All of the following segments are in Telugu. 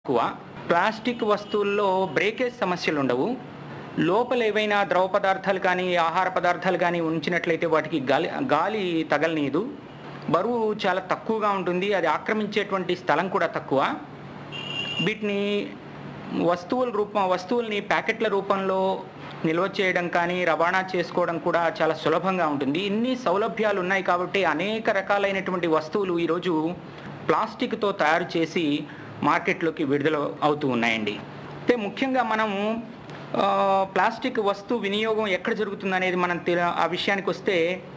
ఎక్కువ ప్లాస్టిక్ వస్తువుల్లో బ్రేకేజ్ సమస్యలు ఉండవు లోపల ఏవైనా ద్రవ పదార్థాలు కానీ ఆహార పదార్థాలు కానీ ఉంచినట్లయితే వాటికి గాలి గాలి తగలనీయదు బరువు చాలా తక్కువగా ఉంటుంది అది ఆక్రమించేటువంటి స్థలం కూడా తక్కువ వీటిని వస్తువుల రూపం వస్తువుల్ని ప్యాకెట్ల రూపంలో నిల్వ చేయడం కానీ రవాణా చేసుకోవడం కూడా చాలా సులభంగా ఉంటుంది ఇన్ని సౌలభ్యాలు ఉన్నాయి కాబట్టి అనేక రకాలైనటువంటి వస్తువులు ఈరోజు ప్లాస్టిక్తో తయారు చేసి మార్కెట్లోకి విడుదల అవుతూ ఉన్నాయండి అయితే ముఖ్యంగా మనము ఆ, ప్లాస్టిక్ వస్తు వినియోగం ఎక్కడ జరుగుతుంది అనేది మనం తెల- ఆ విషయానికి వస్తే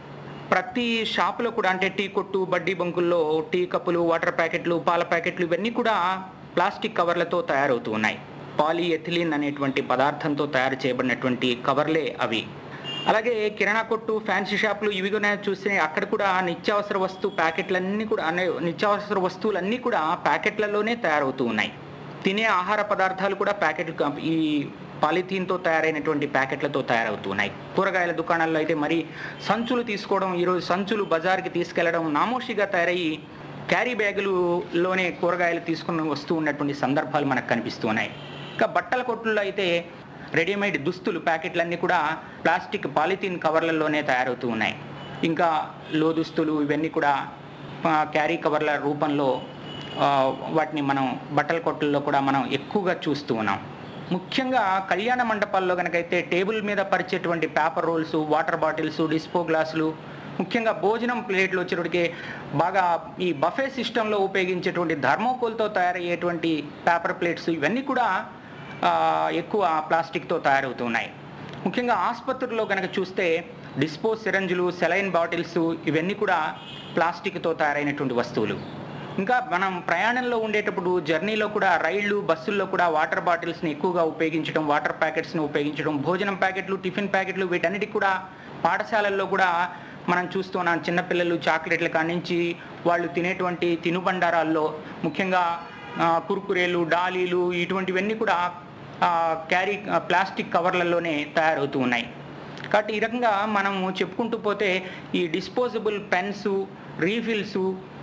ప్రతి షాపులో కూడా అంటే టీ కొట్టు బడ్డీ బంకుల్లో టీ కప్పులు వాటర్ ప్యాకెట్లు పాల ప్యాకెట్లు ఇవన్నీ కూడా ప్లాస్టిక్ కవర్లతో తయారవుతూ ఉన్నాయి పాలిఎథిలిన్ అనేటువంటి పదార్థంతో తయారు చేయబడినటువంటి కవర్లే అవి అలాగే కిరాణా కొట్టు ఫ్యాన్సీ షాపులు ఇవి కూడా చూస్తే అక్కడ కూడా నిత్యావసర వస్తువు ప్యాకెట్లన్నీ కూడా అనే నిత్యావసర వస్తువులన్నీ కూడా ప్యాకెట్లలోనే తయారవుతూ ఉన్నాయి తినే ఆహార పదార్థాలు కూడా ప్యాకెట్ ఈ పాలిథీన్తో తయారైనటువంటి ప్యాకెట్లతో తయారవుతున్నాయి కూరగాయల దుకాణాల్లో అయితే మరి సంచులు తీసుకోవడం ఈరోజు సంచులు బజార్కి తీసుకెళ్లడం నామోషిగా తయారయ్యి క్యారీ బ్యాగులులోనే కూరగాయలు తీసుకుని వస్తూ ఉన్నటువంటి సందర్భాలు మనకు కనిపిస్తూ ఉన్నాయి ఇంకా బట్టల కొట్టుల్లో అయితే రెడీమేడ్ దుస్తులు ప్యాకెట్లన్నీ కూడా ప్లాస్టిక్ పాలిథీన్ కవర్లలోనే తయారవుతూ ఉన్నాయి ఇంకా లో దుస్తులు ఇవన్నీ కూడా ఆ, క్యారీ కవర్ల రూపంలో ఆ, వాటిని మనం బట్టల కొట్టుల్లో కూడా మనం ఎక్కువగా చూస్తూ ఉన్నాం ముఖ్యంగా కళ్యాణ మండపాల్లో కనుకైతే టేబుల్ మీద పరిచేటువంటి paper rolls water bottles dispo గ్లాసులు ముఖ్యంగా భోజనం ప్లేట్లు వచ్చేటప్పటికి బాగా ఈ బఫే సిస్టంలో ఉపయోగించేటువంటి థర్మోకోల్తో తయారయ్యేటువంటి పేపర్ ప్లేట్స్ ఇవన్నీ కూడా ఆ, ఎక్కువ ప్లాస్టిక్తో తయారవుతున్నాయి ముఖ్యంగా ఆసుపత్రుల్లో కనుక చూస్తే డిస్పో సిరంజులు సెలైన్ బాటిల్స్ ఇవన్నీ కూడా ప్లాస్టిక్తో తయారైనటువంటి వస్తువులు ఇంకా మనం ప్రయాణంలో ఉండేటప్పుడు జర్నీలో కూడా రైళ్లు బస్సుల్లో కూడా వాటర్ బాటిల్స్ని ఎక్కువగా ఉపయోగించడం వాటర్ ప్యాకెట్స్ని ఉపయోగించడం భోజనం ప్యాకెట్లు టిఫిన్ ప్యాకెట్లు వీటన్నిటికి కూడా పాఠశాలల్లో కూడా మనం చూస్తున్నాం చిన్నపిల్లలు చాక్లెట్ల కాడి నుంచి వాళ్ళు తినేటువంటి తినుబండారాల్లో ముఖ్యంగా ఆ, కుర్కురేలు డాలీలు ఇటువంటివన్నీ కూడా ఆ, క్యారీ ఆ, ప్లాస్టిక్ కవర్లలోనే తయారవుతూ ఉన్నాయి కాబట్టి ఈ రకంగా మనము చెప్పుకుంటూ పోతే ఈ డిస్పోజబుల్ పెన్స్ రీఫిల్స్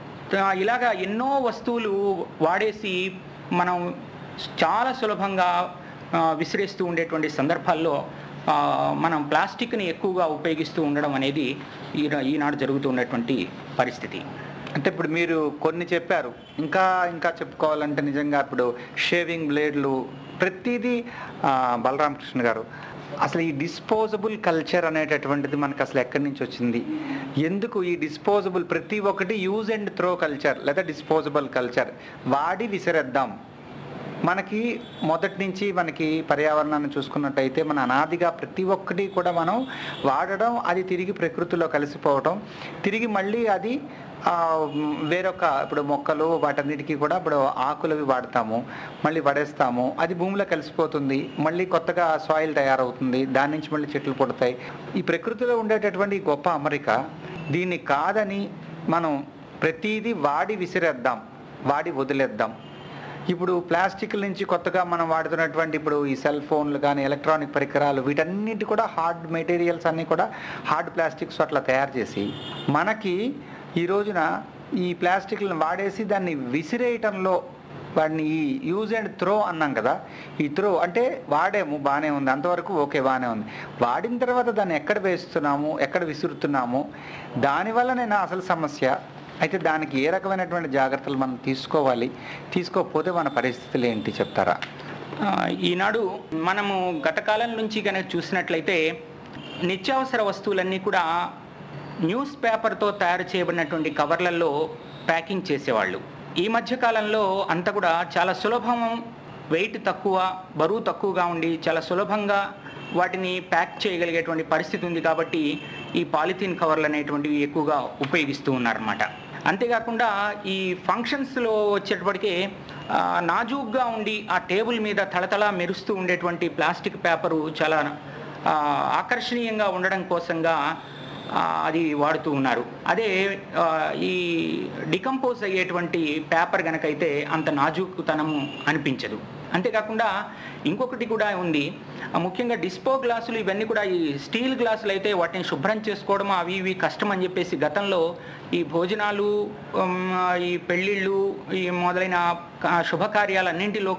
ఇలాగా ఎన్నో వస్తువులు వాడేసి మనం చాలా సులభంగా ఆ, విసిరేస్తూ ఉండేటువంటి సందర్భాల్లో ఆ, మనం ప్లాస్టిక్ని ఎక్కువగా ఉపయోగిస్తూ ఉండడం అనేది ఈ- ఈనాడు జరుగుతున్నటువంటి పరిస్థితి అంటే ఇప్పుడు మీరు కొన్ని చెప్పారు ఇంకా ఇంకా చెప్పుకోవాలంటే నిజంగా ఇప్పుడు షేవింగ్ బ్లేడ్లు ప్రతిదీ ఆ, బలరామకృష్ణ గారు అసలు ఈ డిస్పోజబుల్ కల్చర్ అనేటటువంటిది మనకు అసలు ఎక్కడి నుంచి వచ్చింది ఎందుకు ఈ డిస్పోజబుల్ ప్రతి ఒక్కటి యూజ్ అండ్ త్రో కల్చర్ లేదా డిస్పోజబుల్ కల్చర్ వాడి విసిరేద్దాం మనకి మొదటి నుంచి మనకి పర్యావరణాన్ని చూసుకున్నట్టయితే మన అనాదిగా ప్రతి ఒక్కటి కూడా మనం వాడడం అది తిరిగి ప్రకృతిలో కలిసిపోవడం తిరిగి మళ్ళీ అది ఆ, మ్, వేరొక ఇప్పుడు మొక్కలు వాటన్నిటికీ కూడా ఇప్పుడు ఆకులవి వాడతాము మళ్ళీ పడేస్తాము అది భూమిలో కలిసిపోతుంది మళ్ళీ కొత్తగా సాయిల్ తయారవుతుంది దాని నుంచి మళ్ళీ చెట్లు పుడతాయి ఈ ప్రకృతిలో ఉండేటటువంటి ఈ గొప్ప అమరిక దీన్ని కాదని మనం ప్రతిదీ వాడి విసిరేద్దాం వాడి వదిలేద్దాం ఇప్పుడు ప్లాస్టిక్ నుంచి కొత్తగా మనం వాడుతున్నటువంటి ఇప్పుడు ఈ సెల్ ఫోన్లు కానీ ఎలక్ట్రానిక్ పరికరాలు వీటన్నిటి కూడా హార్డ్ మెటీరియల్స్ అన్నీ కూడా హార్డ్ ప్లాస్టిక్స్ అట్లా తయారు చేసి మనకి ఈ రోజున ఈ ప్లాస్టిక్లను వాడేసి దాన్ని విసిరేయటంలో వాడిని ఈ యూజ్ అండ్ త్రో అన్నాం కదా ఈ త్రో అంటే వాడాము బాగానే ఉంది అంతవరకు ఓకే బాగానే ఉంది వాడిన తర్వాత దాన్ని ఎక్కడ వేస్తున్నాము ఎక్కడ విసురుతున్నాము దానివల్ల నేను అసలు సమస్య అయితే దానికి ఏ రకమైనటువంటి జాగ్రత్తలు మనం తీసుకోవాలి తీసుకోకపోతే మన పరిస్థితులు ఏంటి చెప్తారా ఆ, ఈనాడు మనము గత కాలం నుంచి కనుక చూసినట్లయితే నిత్యావసర వస్తువులన్నీ కూడా న్యూస్ పేపర్తో తయారు చేయబడినటువంటి కవర్లలో ప్యాకింగ్ చేసేవాళ్ళు ఈ మధ్య కాలంలో అంతా కూడా చాలా సులభం వెయిట్ తక్కువ బరువు తక్కువగా ఉండి చాలా సులభంగా వాటిని ప్యాక్ చేయగలిగేటువంటి పరిస్థితి ఉంది కాబట్టి ఈ పాలిథీన్ కవర్లు అనేటువంటివి ఎక్కువగా ఉపయోగిస్తూ ఉన్నారన్నమాట అంతేకాకుండా ఈ ఫంక్షన్స్లో వచ్చేటప్పటికి ఆ, నాజూగ్గా ఉండి ఆ టేబుల్ మీద తళతళ మెరుస్తూ ఉండేటువంటి ప్లాస్టిక్ పేపరు చాలా ఆ, ఆకర్షణీయంగా ఉండడం కోసంగా ఆ, అది వాడుతూ ఉన్నారు అదే ఆ, ఈ డికంపోజ్ అయ్యేటువంటి పేపర్ గనకైతే అంత నాజూకుతనము అనిపించదు అంతేకాకుండా ఇంకొకటి కూడా ఉంది ఆ, ముఖ్యంగా డిస్పో గ్లాసులు ఇవన్నీ కూడా ఈ స్టీల్ గ్లాసులు అయితే వాటిని శుభ్రం చేసుకోవడం అవి ఇవి కష్టం అని చెప్పేసి గతంలో ఈ భోజనాలు ఉమ్, ఈ పెళ్ళిళ్ళు ఈ మొదలైన క- శుభకార్యాలన్నింటిలో